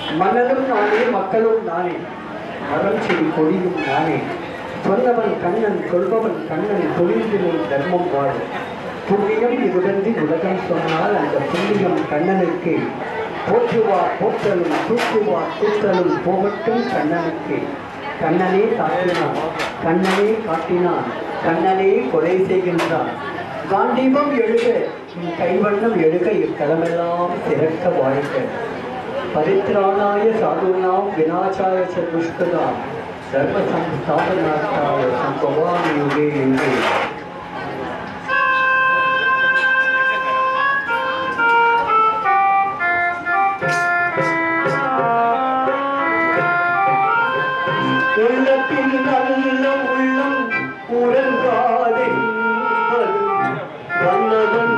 மன்னனும் நானே மக்களும் நானே மரம் செடி கொடியும் நானே சொன்னவன் கண்ணன் சொல்பவன் கண்ணன் தொழில்தினை தர்மம் வாழும் புண்ணியம் இதுவன்றி உலகம் சொன்னால் அந்த புண்ணியம் கண்ணனுக்கு போற்றுவார் போற்றலும் தூக்குவார் தூற்றலும் போகட்டும் கண்ணனுக்கு கண்ணனே காட்டினான் கண்ணனே காட்டினான் கண்ணனே கொலை செய்கின்றான் காண்டீபம் எழுக உன் கைவண்ணம் எழுக இக்களமெல்லாம் சிறக்க வாழ்க பரித்ராணாய சாதுனாம் விநாசாய ச துஷ்கதாம் தர்ம சம்ஸ்தாபனார்த்தாய சம்பவாமி யுகே யுகே உள்ளத்தின் நல்ல உள்ளம் உறங்காதே வல்லவன்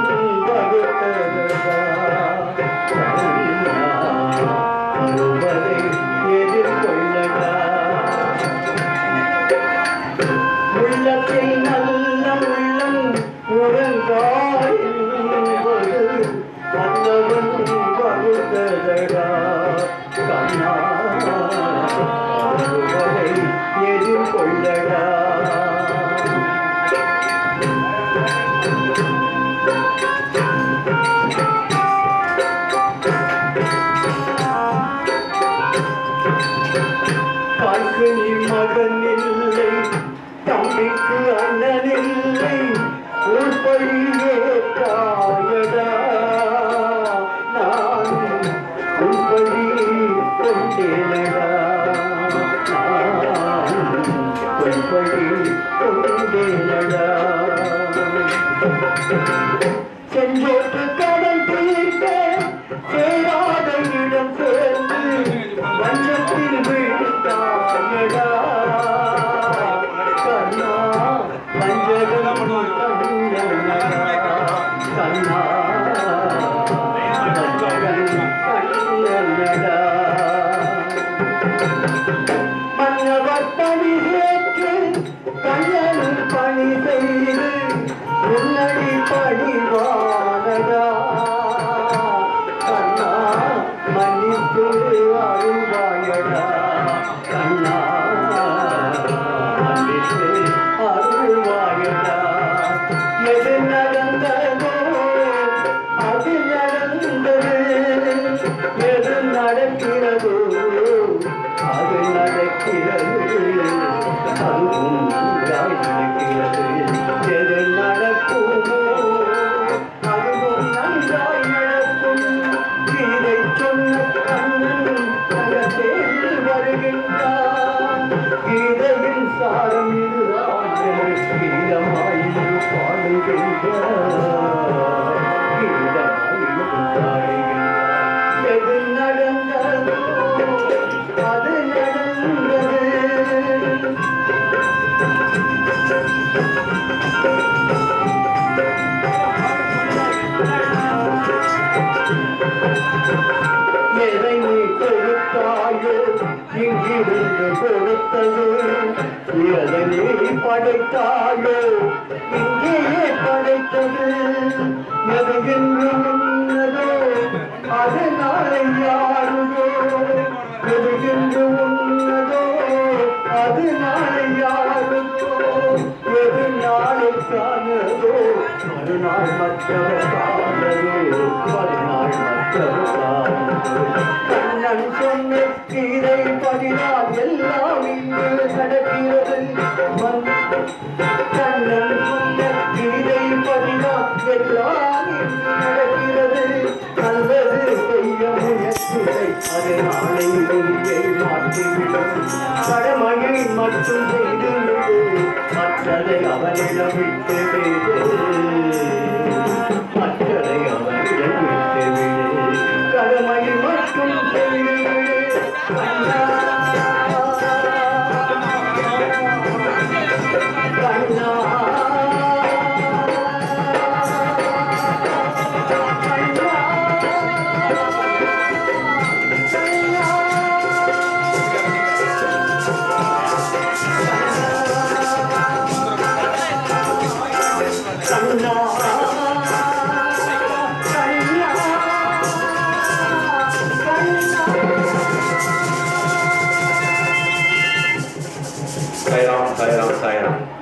பகுத்ததை எதிர்கொள்ளடா உள்ளத்தில் நல்ல உள்ளம் உறங்காதே வல்லவன் பகுத்ததடா கண்ணா வருவதை எதிர்கொள்ளடா தாய்க்கு நீ மகன் இல்லை தம்பிக்கு அண்ணன் இல்லை உள்படியே தாயடா நான் உள்படி கொண்டேனடா நான் உள்படி கொண்டேனடா செஞ்சோற்று கடன் தீர்க்க சேராத இடம் சேர்ந்து வஞ்சத்தில் வீழ்த்தாயடா கண்ணா வஞ்சகம் கண்ணா கண்ணா வஞ்சகம் கண்ணடா மன்னவர் பணி ஏற்று கண்ணனும் பணி செய்து முன்னடி பணிவானதா கண்ணா மன்னித்து அருள்வாயடா கண்ணா மன்னித்து அருள்வாயடா எது நடந்ததோ அது நடந்தது எது நடக்கிறதோ அது நடக்கிறது அதுவும் நன்றாய் நடக்கிறது எது நடக்குமோ அதுவும் நன்றாய் நடக்கும் இதை சொன்ன கண்ணன் தனத்தேரில் வருகின்றான் கீதையின் சாரம் இதுதான் கீதமாயிரு பாடுகின்றான் கீதமாயிரு பாடுகின்றான் எது நடந்ததோ அது நடந்தது எதை நீ கொடுத்தாயோ இங்கிருந்து கொடுத்தது எதை நீ படைத்தாயோ இங்கேயே படைத்தது எது என்று உன்னதோ அது நாளை யாருதோ எது என்று உன்னதோ அது நாளை யாருதோ எது நாளைக்கானதோ மறுநாள் மற்றவர் காணதோ மறுநாள் மற்றவர் காணதோ கண்ணன் சொன்ன கீதை பதினால் எல்லாம் இங்கு நடக்கிறது மன் கண்ணன் சொன்ன கீதை பதினால் எல்லாம் இங்கு நடக்கிறது நல்லது செய்ய முயற்சியை அது நாளை வெளியை மாற்றிவிடும் கடமையை மட்டும் செய்துவிடு மற்றதை அவனிடம் விட்டு விடு மற்றதை அவனிடம் விட்டு விடு கடமை மட்டும் செய்துவிடு கண்ணா கண்ணா கண்ணா சாய்ராம் சாய்ராம் சாய்ராம்